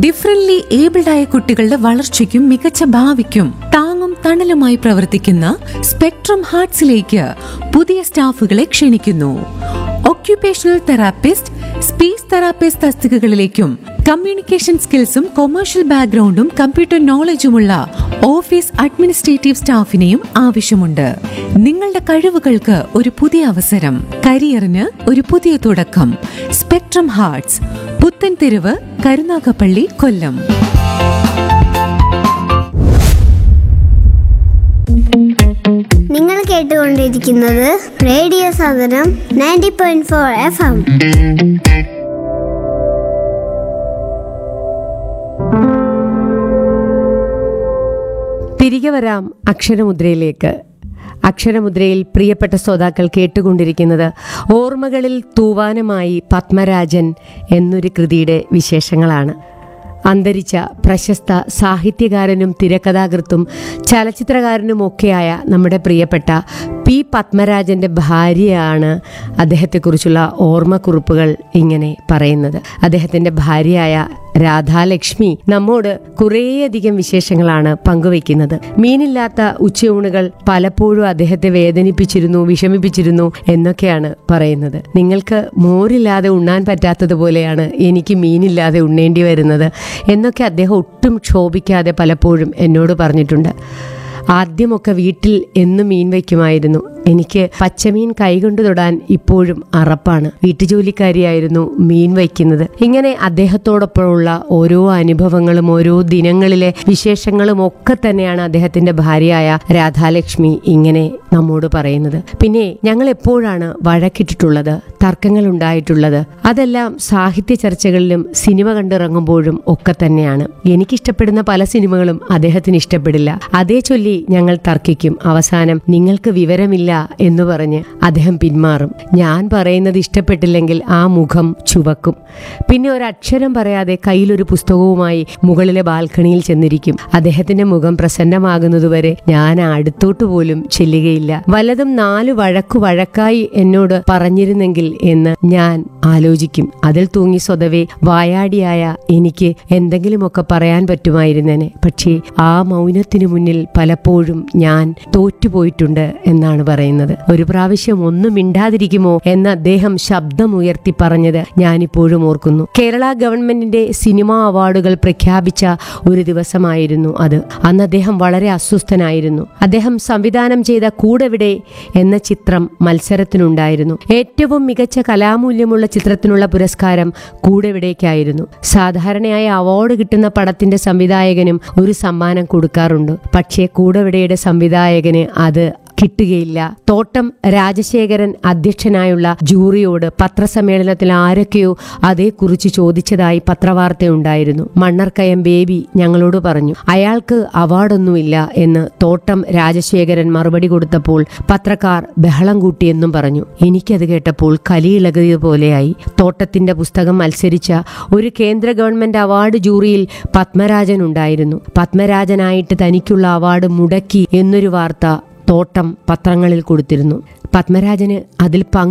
differently abled ആയ കുട്ടികളുടെ വളർച്ചയ്ക്കും മികച്ച ഭാവിക്കും താങ്ങും തണലുമായി പ്രവർത്തിക്കുന്ന സ്പെക്ട്രം ഹാർട്സിലേക്ക് പുതിയ സ്റ്റാഫുകളെ ക്ഷണിക്കുന്നു ഒക്യുപേഷണൽ തെറാപ്പിസ്റ്റ് സ്പീച്ച് തെറാപ്പിസ്റ്റ് തസ്തികകളിലേക്കും കമ്മ്യൂണിക്കേഷൻ സ്കിൽസും കൊമേഴ്ഷ്യൽ ബാക്ക്ഗ്രൗണ്ടും കമ്പ്യൂട്ടർ നോളജുമുള്ള ഓഫീസ് അഡ്മിനിസ്ട്രേറ്റീവ് സ്റ്റാഫിനെയും ആവശ്യമുണ്ട് നിങ്ങളുടെ കഴിവുകൾക്ക് ഒരു പുതിയ അവസരം കരിയറിന് ഒരു പുതിയ തുടക്കം സ്പെക്ട്രം ഹാർട്സ് പുത്തൻതെരുവ് കരുനാഗപ്പള്ളി കൊല്ലം നിങ്ങൾ കേട്ടുകൊണ്ടിരിക്കുന്നത് റേഡിയോ സാധനം ninety point four F M തിരികെ വരാം അക്ഷരമുദ്രയിലേക്ക് അക്ഷരമുദ്രയിൽ പ്രിയപ്പെട്ട ശ്രോതാക്കൾ കേട്ടുകൊണ്ടിരിക്കുന്നത് ഓർമ്മകളിൽ തൂവാനമായി പത്മരാജൻ എന്നൊരു കൃതിയുടെ വിശേഷങ്ങളാണ് അന്തരിച്ച പ്രശസ്ത സാഹിത്യകാരനും തിരക്കഥാകൃത്തും ചലച്ചിത്രകാരനുമൊക്കെയായ നമ്മുടെ പ്രിയപ്പെട്ട പി പത്മരാജന്റെ ഭാര്യയാണ് അദ്ദേഹത്തെക്കുറിച്ചുള്ള ഓർമ്മക്കുറിപ്പുകൾ ഇങ്ങനെ പറയുന്നത് അദ്ദേഹത്തിന്റെ ഭാര്യയായ രാധാലക്ഷ്മി നമ്മോട് കുറേയധികം വിശേഷങ്ങളാണ് പങ്കുവയ്ക്കുന്നത് മീനില്ലാത്ത ഉച്ചയൂണുകൾ പലപ്പോഴും അദ്ദേഹത്തെ വേദനിപ്പിച്ചിരുന്നു വിഷമിപ്പിച്ചിരുന്നു എന്നൊക്കെയാണ് പറയുന്നത് നിങ്ങൾക്ക് മോരില്ലാതെ ഉണ്ണാൻ പറ്റാത്തതുപോലെയാണ് എനിക്ക് മീനില്ലാതെ ഉണ്ണേണ്ടി വരുന്നത് എന്നൊക്കെ അദ്ദേഹം ഒട്ടും ക്ഷോഭിക്കാതെ പലപ്പോഴും എന്നോട് പറഞ്ഞിട്ടുണ്ട് ആദ്യമൊക്കെ വീട്ടിൽ എന്നും മീൻ വയ്ക്കുമായിരുന്നു എനിക്ക് പച്ചമീൻ കൈകൊണ്ട് തൊടാൻ ഇപ്പോഴും അറപ്പാണ് വീട്ടുജോലിക്കാരിയായിരുന്നു മീൻ വയ്ക്കുന്നത് ഇങ്ങനെ അദ്ദേഹത്തോടൊപ്പമുള്ള ഓരോ അനുഭവങ്ങളും ഓരോ ദിനങ്ങളിലെ വിശേഷങ്ങളും ഒക്കെ തന്നെയാണ് അദ്ദേഹത്തിന്റെ ഭാര്യയായ രാധാലക്ഷ്മി ഇങ്ങനെ നമ്മോട് പറയുന്നത് പിന്നെ ഞങ്ങൾ എപ്പോഴാണ് വഴക്കിട്ടിട്ടുള്ളത് തർക്കങ്ങൾ ഉണ്ടായിട്ടുള്ളത് അതെല്ലാം സാഹിത്യ ചർച്ചകളിലും സിനിമ കണ്ടിറങ്ങുമ്പോഴും ഒക്കെ തന്നെയാണ് എനിക്കിഷ്ടപ്പെടുന്ന പല സിനിമകളും അദ്ദേഹത്തിന് ഇഷ്ടപ്പെടില്ല അതേ ചൊല്ലി ഞങ്ങൾ തർക്കിക്കും അവസാനം നിങ്ങൾക്ക് വിവരമില്ല എന്ന് പറഞ്ഞ് അദ്ദേഹം പിന്മാറും ഞാൻ പറയുന്നത് ഇഷ്ടപ്പെട്ടില്ലെങ്കിൽ ആ മുഖം ചുവക്കും പിന്നെ ഒരക്ഷരം പറയാതെ കയ്യിലൊരു പുസ്തകവുമായി മുകളിലെ ബാൽക്കണിയിൽ ചെന്നിരിക്കും അദ്ദേഹത്തിന്റെ മുഖം പ്രസന്നമാകുന്നതുവരെ ഞാൻ അടുത്തോട്ട് പോലും ചെല്ലുകയില്ല വല്ലതും നാല് വഴക്കു വഴക്കായി എന്നോട് പറഞ്ഞിരുന്നെങ്കിൽ എന്ന് ഞാൻ ആലോചിക്കും അതിൽ തൂങ്ങി സ്വതവേ വായാടിയായ എനിക്ക് എന്തെങ്കിലുമൊക്കെ പറയാൻ പറ്റുമായിരുന്നേനെ പക്ഷേ ആ മൗനത്തിനു മുന്നിൽ പലപ്പോഴും ഞാൻ തോറ്റുപോയിട്ടുണ്ട് എന്നാണ് പറയുന്നത് ഒരു പ്രാവശ്യം ഒന്നും മിണ്ടാതിരിക്കുമോ എന്ന് അദ്ദേഹം ശബ്ദമുയർത്തി പറഞ്ഞത് ഞാനിപ്പോഴും ഓർക്കുന്നു കേരള ഗവൺമെന്റിന്റെ സിനിമാ അവാർഡുകൾ പ്രഖ്യാപിച്ച ഒരു ദിവസമായിരുന്നു അത് അന്ന് അദ്ദേഹം വളരെ അസ്വസ്ഥനായിരുന്നു അദ്ദേഹം സംവിധാനം ചെയ്ത കൂടെവിടെ എന്ന ചിത്രം മത്സരത്തിനുണ്ടായിരുന്നു ഏറ്റവും മികച്ച കലാമൂല്യമുള്ള ചിത്രത്തിനുള്ള പുരസ്കാരം കൂടെവിടേക്കായിരുന്നു സാധാരണയായി അവാർഡ് കിട്ടുന്ന പടത്തിന്റെ സംവിധായകനും ഒരു സമ്മാനം കൊടുക്കാറുണ്ട് പക്ഷേ കൂടെവിടയുടെ സംവിധായകന് അത് കിട്ടുകയില്ല തോട്ടം രാജശേഖരൻ അധ്യക്ഷനായുള്ള ജൂറിയോട് പത്രസമ്മേളനത്തിൽ ആരൊക്കെയോ അതേക്കുറിച്ച് ചോദിച്ചതായി പത്രവാർത്തയുണ്ടായിരുന്നു മണ്ണർക്കയം ബേബി ഞങ്ങളോട് പറഞ്ഞു അയാൾക്ക് അവാർഡൊന്നുമില്ല എന്ന് തോട്ടം രാജശേഖരൻ മറുപടി കൊടുത്തപ്പോൾ പത്രക്കാർ ബഹളം കൂട്ടിയെന്നും പറഞ്ഞു എനിക്കത് കേട്ടപ്പോൾ കലിയിളകിയതുപോലെയായി തോട്ടത്തിന്റെ പുസ്തകം മത്സരിച്ച ഒരു കേന്ദ്ര ഗവൺമെന്റ് അവാർഡ് ജൂറിയിൽ പത്മരാജൻ ഉണ്ടായിരുന്നു പത്മരാജനായിട്ട് തനിക്കുള്ള അവാർഡ് മുടക്കി എന്നൊരു വാർത്ത തോട്ടം പത്രങ്ങളിൽ കൊടുത്തിരുന്നു പത്മരാജന് അതിൽ പങ്ക്